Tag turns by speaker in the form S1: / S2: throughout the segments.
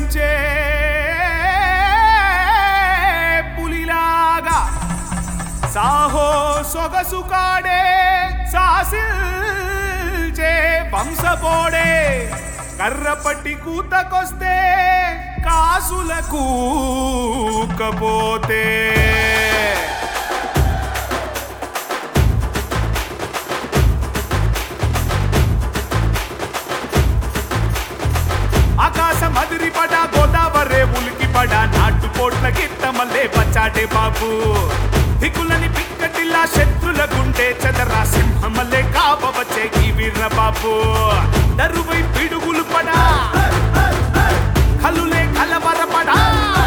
S1: గర్జించే పులిలాగా సాహో సొగసు కాడే సాసిల్చే వంశపోడే కర్రపట్టి కూతకొస్తే కాసుల కూకపోతే ఆకాశం అదిరి పడ గోదావరే ఉలికి పడ నాటు కోట్ల గిత్తమల్లే పచ్చాటే బాబు దిక్కులని పిక్కటిల్లా శత్రుల గుండె చెదరా సింహమల్లే కాపవచ్చే ఈ వీర్ర బాబు దరువై పిడుగులు పడా కలులే కలవరపడా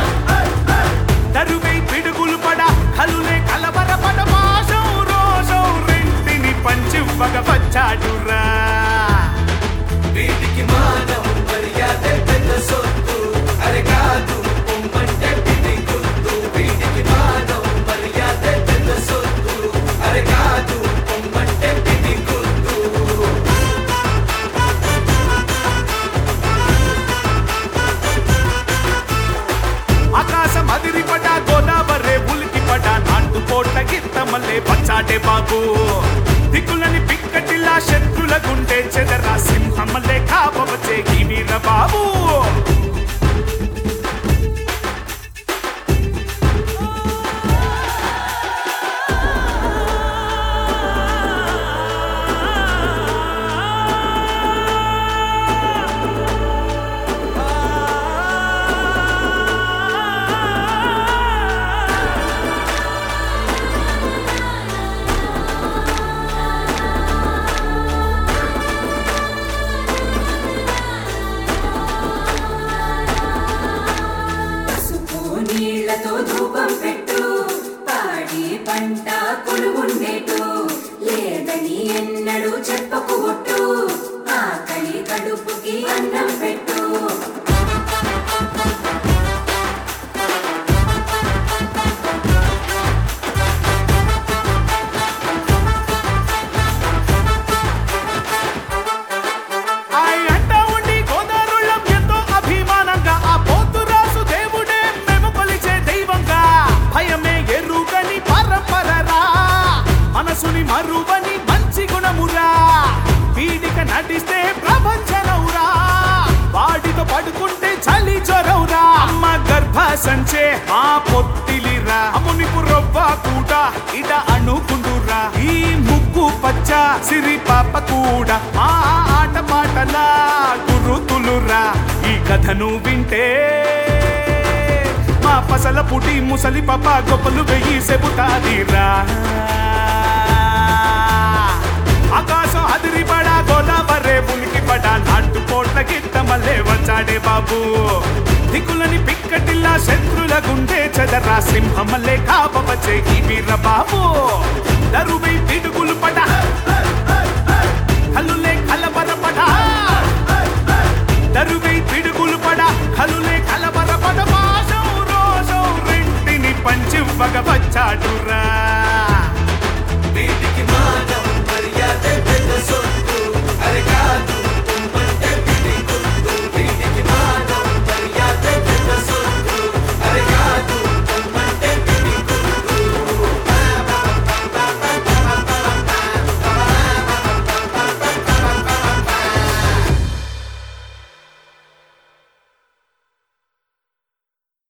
S1: దరువై పిడుగులు పడా కలులే కలవరపడ మాసం రోషం రెంటిని పంచివ్వగ వచ్చాడురా
S2: వీటికి మానం మర్యాదే పెద్ద సొత్తు అరే కాదు పొమ్మంటే పిడి గుర్తు వీటికి మానం మర్యాదే పెద్ద సొత్తు అరే కాదు పొమ్మంటే పిడి గుర్తు
S1: ఆకాశం అదిరి పడ గోదావరే ఉలికి పడ నాటు కోట్ల గిత్తమల్లే పచ్చాటే బాబు దిక్కులని పిక్కటిల్లా శత్రుల గుండె చెదరా సింహమల్లే కాపవచ్చే ఈ వీర బాబు
S3: పసుపు నీళ్లతో ధూపం పెట్టు పాడి పంట కొలువుండేటు లేదని ఎన్నడూ చెప్పకు ఒట్టు ఆకలి కడుపుకి అన్నం పెట్టు
S1: ఆయ్ అంట ఉండి గోదారుళ్ళం ఎంతో అభిమానంగా ఆ పోతురాసు దేవుడే మేము కొలిచే దైవంగా భయమే ఎరుగని పరంపరరా మనసుని మరువని మంచి గుణమురా పీడిక నటిస్తే ప్రపంచనవురా వాడితో పడుకుంటే చలి జ్వరవురా అమ్మ గర్భ సంచే మా పొత్తిలిరా అమ్మునిపు రొవ్వ కూడా ఇడ అనుకుందురా ఈ ముగ్గు పచ్చ సిరి పాప కూడా మా ఆట పాటల గురుతులురా ఈ కథను వింటే మా పసల పుటి ముసలి పాప గొప్పలు వెయ్యి చెబుతాదిరా ఆకాశం అదిరి పడా గోదావరే ఉనికి పడా నాటు కోట్ల గిట్ట మల్లే వచ్చాడే బాబు దిక్కులని పిక్కటిల్లా శత్రుల గుండె చెదరా సింహమల్లే కాపవచ్చే ఈ వీర బాబు దరువై పిడుగులు